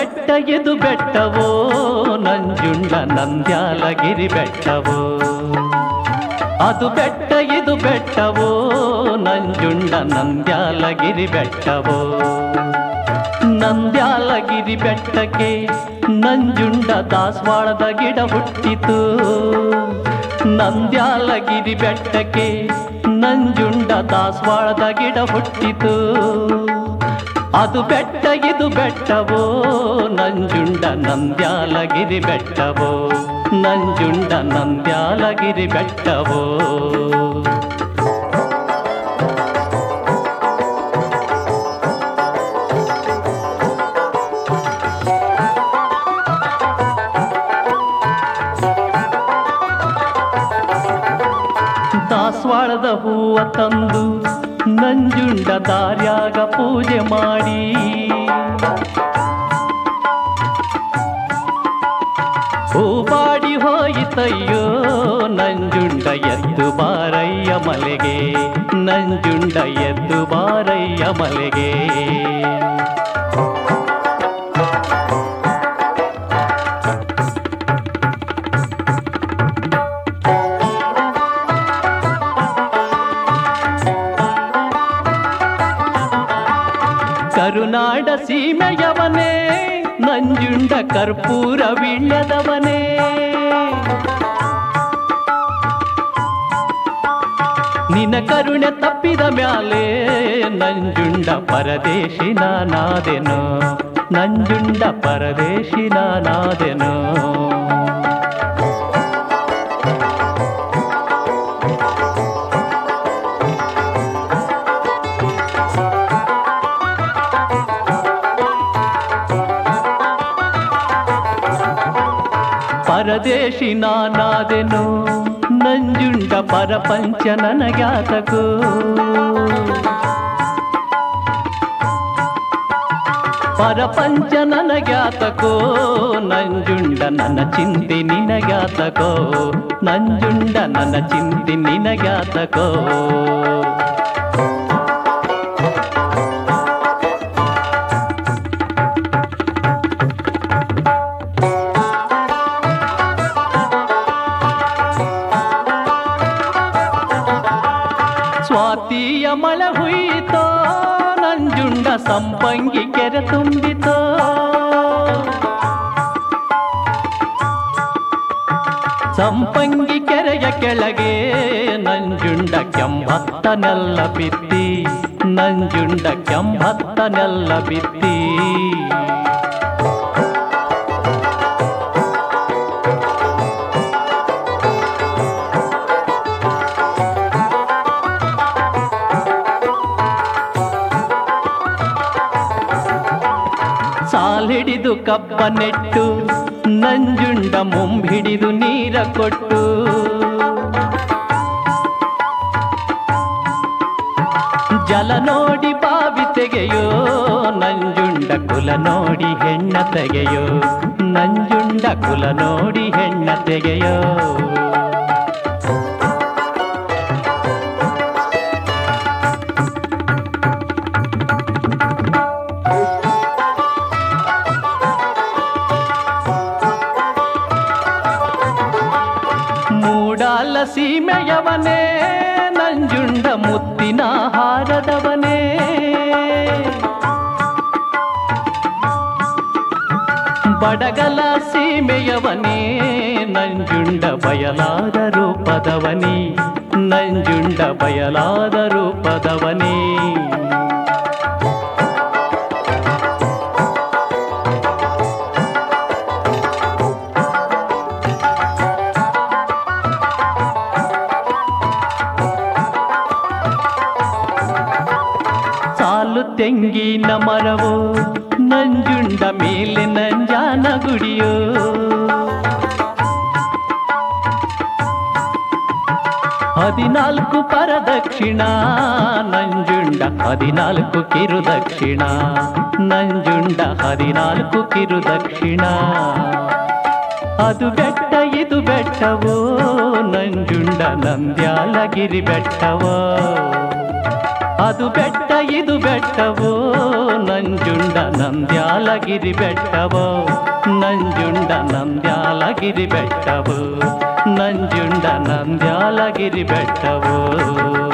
ಬೆಟ್ಟ ಇದು ಬೆಟ್ಟವೋ ನಂಜುಂಡ ನಂದ್ಯಾಲಗಿರಿ ಬೆಟ್ಟವೋ ಅದು ಬೆಟ್ಟ ಇದು ಬೆಟ್ಟವೋ ನಂಜುಂಡ ನಂದ್ಯಾಲಗಿರಿ ಬೆಟ್ಟವೋ ನಂದ್ಯಾಲಗಿರಿ ಬೆಟ್ಟಕ್ಕೆ ನಂಜುಂಡ ದಾಸವಾಳದ ಗಿಡ ಹುಟ್ಟಿತು ನಂದ್ಯಾಲಗಿರಿ ಬೆಟ್ಟಕ್ಕೆ ನಂಜುಂಡ ದಾಸವಾಳದ ಗಿಡ ಹುಟ್ಟಿತು ಅದು ಬೆಟ್ಟ ಇದು ಬೆಟ್ಟವೋ ನಂಜುಂಡ ನಂದ್ಯಾಲಗಿರಿ ಬೆಟ್ಟವೋ ನಂಜುಂಡ ನಂದ್ಯಾಲಗಿರಿ ಬೆಟ್ಟವೋ ದಾಸವಾಳದ ಹೂವ ತಂದು ನಂಜುಂಡ ದಾರ್ಯಾಗ ಪೂಜೆ ಮಾಡಿ ಹೂಬಾಡಿ ಹೋಯಿತಯ್ಯೋ ನಂಜುಂಡ ಎದ್ದು ಬಾರಯ್ಯ ಮಲೆಗೆ ನಂಜುಂಡ ಎದ್ದು ಬಾರಯ್ಯ ಮಲೆಗೆ ಕರುನಾಡ ಸೀಮೆಯವನೇ ನಂಜುಂಡ ಕರ್ಪೂರ ವಿಣ್ಯದವನೇ ನಿನ ಕರುಣೆ ತಪ್ಪಿದ ಮ್ಯಾಲೆ ನಂಜುಂಡ ಪರದೇಶಿ ನಾನಾದೆನೋ ನಂಜುಂಡ ಪರದೇಶಿ ನಾನಾದೆನೋ ಪರದೇಶಿ ನಾನಾದೆನು ನಂಜುಂಡ ಪರಪಂಚ ನನಗ್ಯಾತಕೋ ಪರಪಂಚ ನನಗ್ಯಾತಕೋ ನಂಜುಂಡ ನನ್ನ ಚಿಂತೆ ನಿನಗ್ಯಾತಕೋ ನಂಜುಂಡ ನನ್ನ ಚಿಂತೆ ನಿನಗ್ಯಾತಕೋ ಸ್ವಾತಿಯ ಮಳೆ ಹುಯ್ಯಿತೋ ನಂಜುಂಡ ಸಂಪಂಗಿ ಕೆರೆ ತುಂಬಿತೋ ಸಂಪಂಗಿ ಕೆರೆಯ ಕೆಳಗೆ ನಂಜುಂಡ ಕೆಂಬತ್ತನೆಲ್ಲ ಬಿತ್ತಿ ನಂಜುಂಡ ಕೆಂಬತ್ತನೆಲ್ಲ ಬಿತ್ತಿ ಸಾಲಿಡಿದು ಕಬ್ಬ ನೆಟ್ಟು ನಂಜುಂಡ ಮುಂಬಿಡಿದು ನೀರ ಕೊಟ್ಟು ಜಲ ನೋಡಿ ಬಾವಿ ತೆಗೆಯೋ ನಂಜುಂಡ ಕುಲ ನೋಡಿ ಹೆಣ್ಣ ತೆಗೆಯೋ ನಂಜುಂಡ ಕುಲ ನೋಡಿ ಹೆಣ್ಣ ತೆಗೆಯೋ ಮೂಡಾಲ ಸೀಮೆಯವನೇ ನಂಜುಂಡ ಮುತ್ತಿನ ಹಾರದವನೇ ಬಡಗಲ ಸೀಮೆಯವನೇ ನಂಜುಂಡ ಬಯಲಾದ ರೂಪದವನೇ ನಂಜುಂಡ ಬಯಲಾದ ರೂಪದವನೇ ಸಾಲು ತೆಂಗಿನ ಮರವು ನಂಜುಂಡ ಮೇಲೆ ನಂಜಾನ ಗುಡಿಯೋ ಹದಿನಾಲ್ಕು ಪರದಕ್ಷಿಣ ನಂಜುಂಡ ಹದಿನಾಲ್ಕು ಕಿರು ದಕ್ಷಿಣ ನಂಜುಂಡ ಹದಿನಾಲ್ಕು ಕಿರು ದಕ್ಷಿಣ ಅದು ಬೆಟ್ಟ ಇದು ಬೆಟ್ಟವೋ ನಂಜುಂಡ ನಂದ್ಯಾಲಗಿರಿ ಬೆಟ್ಟವೋ ಅದು ಬೆಟ್ಟ ಇದು ಬೆಟ್ಟವೋ ನಂಜುಂಡ ನಂದ್ಯಾಲಗಿರಿ ಬೆಟ್ಟವೋ ನಂಜುಂಡ ನಂದ್ಯಾಲಗಿರಿ ಬೆಟ್ಟವೋ ನಂಜುಂಡ ನಂದ್ಯಾಲಗಿರಿ ಬೆಟ್ಟವೋ